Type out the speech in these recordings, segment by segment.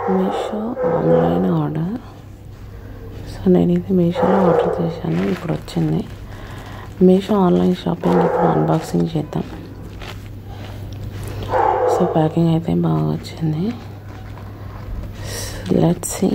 Meesho online order so నేను ఇది మీషోలో ఆర్డర్ చేశాను ఇప్పుడు వచ్చింది మీషో ఆన్లైన్ షాపింగ్ ఇప్పుడు అన్బాక్సింగ్ చేద్దాం సో ప్యాకింగ్ అయితే బాగా వచ్చింది లెట్స్ సి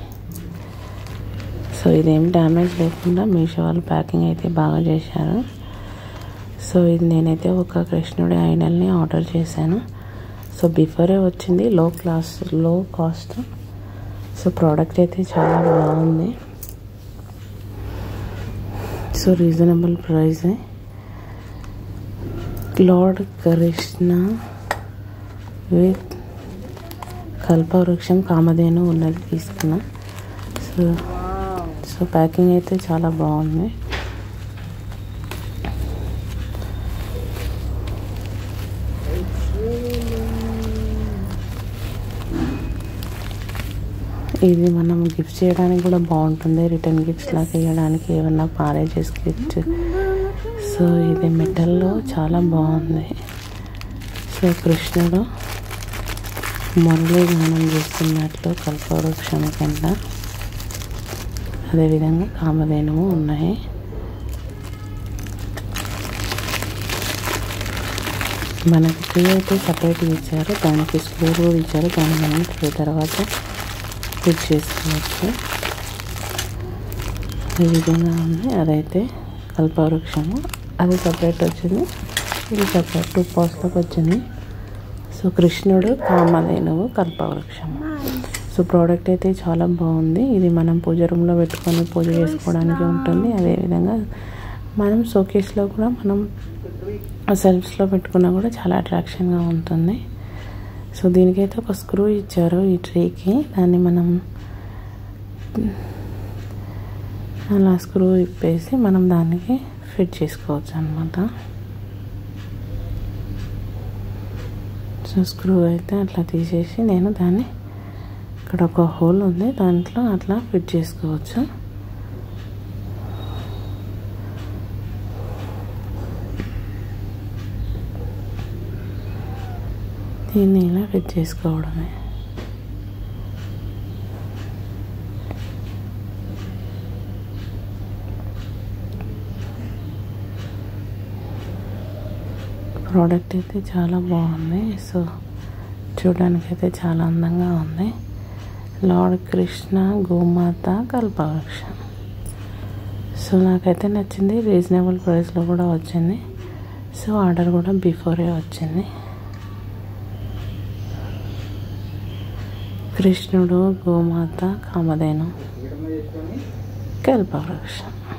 సో ఇదేం డ్యామేజ్ లేకుండా మీషో వాళ్ళు ప్యాకింగ్ అయితే బాగా చేశారు సో ఇది నేనైతే ఒక కృష్ణుడి ఐడల్ని ఆర్డర్ చేశాను సో బిఫోరే వచ్చింది లో క్లాస్ లో కాస్ట్ సో ప్రోడక్ట్ అయితే చాలా బాగుంది so reasonable price Lord Krishna with కల్పవృక్షం కామధేను ఉన్నది తీసుకున్నా సో సో ప్యాకింగ్ అయితే చాలా బాగుంది ఇది మనం గిఫ్ట్ చేయడానికి కూడా బాగుంటుంది రిటర్న్ గిఫ్ట్స్ లాగా వేయడానికి ఏమన్నా పారేజెస్ గిఫ్ట్ సో ఇది మెటల్లో చాలా బాగుంది సో కృష్ణుడు మురళి గానం చేస్తున్నట్లు కల్పవృక్షం కింద అదేవిధంగా కామధేనువు ఉన్నాయి మనకి ట్రీ అయితే సపరేట్గా ఇచ్చారు దానికి స్క్రూ కూడా ఇచ్చారు దాన్ని మనం ట్రీ తర్వాత ఫిట్ చేసుకోవచ్చు ఈ విధంగా ఉంది అదైతే కల్పవృక్షము అది సపరేట్ వచ్చింది ఇది సపరేట్ టూ పాస్లోకి వచ్చింది సో కృష్ణుడు కామధేనువు కల్పవృక్షము సో ప్రోడక్ట్ అయితే చాలా బాగుంది ఇది మనం పూజ రూమ్లో పెట్టుకొని పూజ చేసుకోవడానికి ఉంటుంది అదేవిధంగా మనం షోకేస్లో కూడా మనం సెల్ఫ్స్లో పెట్టుకున్నా కూడా చాలా అట్రాక్షన్గా ఉంటుంది సో దీనికైతే ఒక స్క్రూ ఇచ్చారు ఈ ట్రీకి దాన్ని మనం అలా స్క్రూ ఇప్పేసి మనం దానికి ఫిట్ చేసుకోవచ్చు అనమాట సో స్క్రూ అయితే అట్లా తీసేసి నేను దాన్ని ఇక్కడ ఒక హోల్ ఉంది దాంట్లో అట్లా ఫిట్ చేసుకోవచ్చు దీన్ని ఇలా ఫిట్ చేసుకోవడమే ప్రోడక్ట్ అయితే చాలా బాగుంది సో చూడడానికి అయితే చాలా అందంగా ఉంది లార్డ్ కృష్ణ గోమాత కల్పవృక్షం సో నాకైతే నచ్చింది రీజనబుల్ ప్రైస్లో కూడా వచ్చింది సో ఆర్డర్ కూడా బిఫోరే వచ్చింది కృష్ణుడు గోమాత కామధేను కల్పవృక్షం